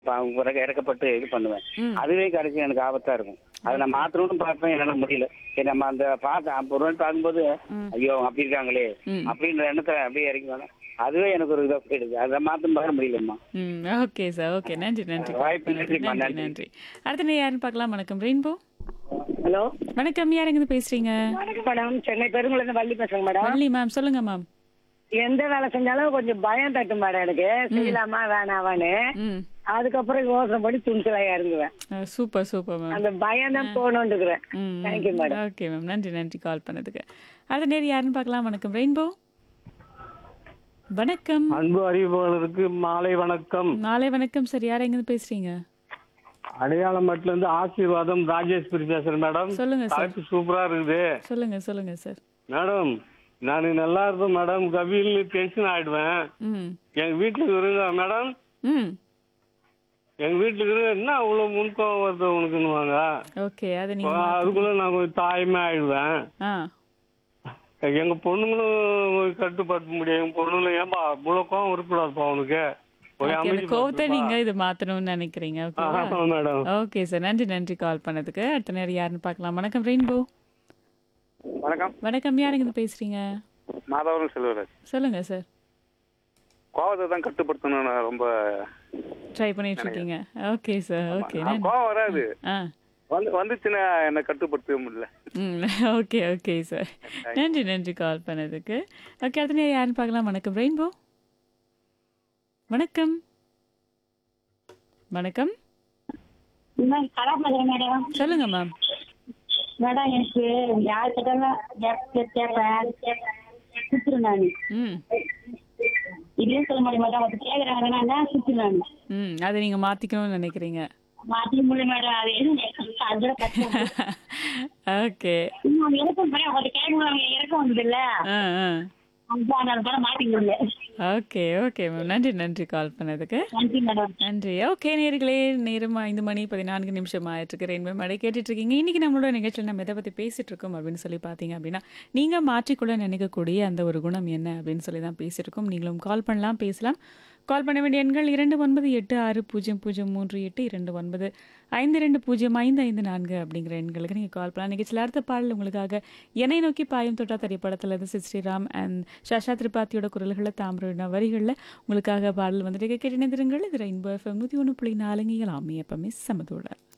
ப- பிறகு இறக்கப்பட்டு இது பண்ணுவேன் ம். அதுவே கடைசி எனக்கு ஆபத்தா இருக்கும் அதை நான் மாத்தணும்னு பார்ப்பேன் என்னால முடியல சரி நம்ம அந்த பார்க்க அப்ப ஒரு நாள் பார்க்கும்போது ம். ஐயோ அப்படி இருக்காங்களே ம். அப்படின்ற எண்ணத்தை அப்படியே இறங்கி வரேன் அதுவே எனக்கு ஒரு இதாக போயிடுது அதை மாத்தணும் பார்க்க முடியலம்மா ம் ஓகே சார் ஓகே நன்றி நன்றி வாய்ப்பு நன்றிம்மா நன்றி நன்றி நன்றி அடுத்த நீ யாருன்னு பார்க்கலாம் வணக்கம் ரெயின்போ ஹலோ வணக்கம் யார் எங்க பேசுறீங்க வணக்கம் மேடம் சென்னை பெருங்குளம் வள்ளி பேசுறேங்க மேடம் வள்ளி மேம் சொல்லுங்க மேம் எந்த வேலை செஞ்சாலும் கொஞ்சம் பயம் தட்டும் மேடம் எனக்கு செய்யலாமா வேணாவான்னு ம் அதுக்கப்புறம் யோசனை பண்ணி துணிச்சலாக இறங்குவேன் சூப்பர் சூப்பர் மேம் அந்த பயம் தான் போகணும்னு இருக்கிறேன் ம் தேங்க்யூ மேடம் ஓகே மேம் நன்றி நன்றி கால் பண்ணதுக்கு அடுத்த நேரம் யாருன்னு பார்க்கலாம் வணக்கம் ரெயின்போ வணக்கம் அன்பு அறிவிப்பாளருக்கு மாலை வணக்கம் நாளை வணக்கம் சார் யார் எங்க பேசுறீங்க அடையாளமட்டில இருந்து ஆசீர்வாதம் ராஜேஸ்வரி பேசுறேன் மேடம் சொல்லுங்க சார் தலைப்பு சூப்பரா இருக்குது சொல்லுங்க சொல்லுங்க சார் மேடம் நான் நல்லா இருப்பேன் மேடம் கபில் டென்ஷன் ஆயிடுவேன் ம் எங்க வீட்டுக்கு இருங்க மேடம் ம் எங்க வீட்டுக்கு இருங்க என்ன அவ்வளவு முன்கோவம் வருது உனக்குன்னுவாங்க ஓகே அதை நீங்க அதுக்குள்ள நான் கொஞ்சம் தாய்மை ஆயிடுவேன் ஆ எங்க பொண்ணுங்களும் கட்டுப்படுத்த முடியும் எங்க பொண்ணுங்களும் ஏன்பா இவ்வளவு கோவம் இருக்கக்கூடாதுப்பா உனக்கு போய் ஓகே அந்த அமைதி கோவத்தை நீங்க இது மாத்தணும்னு நினைக்கிறீங்க ஓகேவா ஆமா மேடம் ஓகே சார் நன்றி நன்றி கால் பண்ணதுக்கு அடுத்த நேரம் யாருன்னு பார்க்கலாம் வணக்கம் ரெயின்போ வணக்கம் வணக்கம் யாருங்க இது பேசுறீங்க மாதவரம் செல்வராஜ் சொல்லுங்க சார் கோவத்தை தான் கட்டுப்படுத்தணும் நான் ரொம்ப ட்ரை பண்ணிட்டு இருக்கீங்க ஓகே சார் ஓகே ஆ, கோவம் வராது ஆ வந்து வந்துச்சுன்னா என்னை கட்டுப்படுத்தவே முடியல ம் ஓகே ஓகே சார் நன்றி நன்றி கால் பண்ணதுக்கு ஓகே அடுத்த நேரம் யாருன்னு பார்க்கலாம் வணக்கம் ரெயின்போ வணக்கம் வணக்கம் கலாபதி மேடம் சொல்லுங்க மேம் மேடம் எனக்கு யார் கிட்டாலும் கேட்பேன் சுத்துறேன் நான் ம் இல்லைன்னு சொல்ல முடியும் மேடம் அது கேட்கறாங்கன்னா நான் சுத்துறேன் நான் ம் அதை நீங்க மாத்திக்கணும்னு நினைக்கிறீங்க மாத்திக்க முடியும் மேடம் அது எதுவும் அதோட கஷ்டம் ஓகே இன்னும் இறக்கம் பயம் அது கேட்கும் அவங்க இறக்கம் வந்தது இல்ல ஆ ஆ அதனால கூட மாட்டிக்க முடியல ஓகே ஓகே மேம் நன்றி நன்றி கால் பண்ணதுக்கு நன்றி மேடம் நன்றி ஓகே நேர்களே நேரம் ஐந்து மணி பதினான்கு நிமிஷம் ஆயிட்டு ரெயின்போ மழை கேட்டுட்டு இருக்கீங்க இன்னைக்கு நம்மளோட நிகழ்ச்சியில் நம்ம எதை பற்றி பேசிட்டு இருக்கோம் அப்படின்னு சொல்லி பார்த்தீங்க அப்படின்னா நீங்கள் மாற்றிக்கொள்ள நினைக்கக்கூடிய அந்த ஒரு குணம் என்ன அப்படின்னு சொல்லி தான் பேசிட்டு இருக்கோம் நீங்களும் கால் பண்ணலாம் பேசலாம் கால் பண்ண வேண்டிய எண்கள் இரண்டு ஒன்பது எட்டு ஆறு பூஜ்ஜியம் பூஜ்ஜியம் மூன்று எட்டு இரண்டு ஒன்பது ஐந்து ரெண்டு பூஜ்ஜியம் ஐந்து ஐந்து நான்கு அப்படிங்கிற எண்களுக்கு நீங்கள் கால் பண்ணலாம் நிகழ்ச்சியில் அடுத்த பாடல் உங்களுக்காக என்னை நோக்கி பாயம் தொட்டா திரைப்படத்தில் இருந்து சித் ஸ்ரீராம் அண்ட் ஷாஷா திரிபாத்தியோட குரல்களில் தாமிர வரிகளில் உங்களுக்காக பாடல் வந்துட்டு கேட்டு நினைந்திருங்கள் இது ரெயின்போ எஃப்எம் நூற்றி ஒன்று புள்ளி நாலுங்க இயலாமே எப்பவுமே சமதோட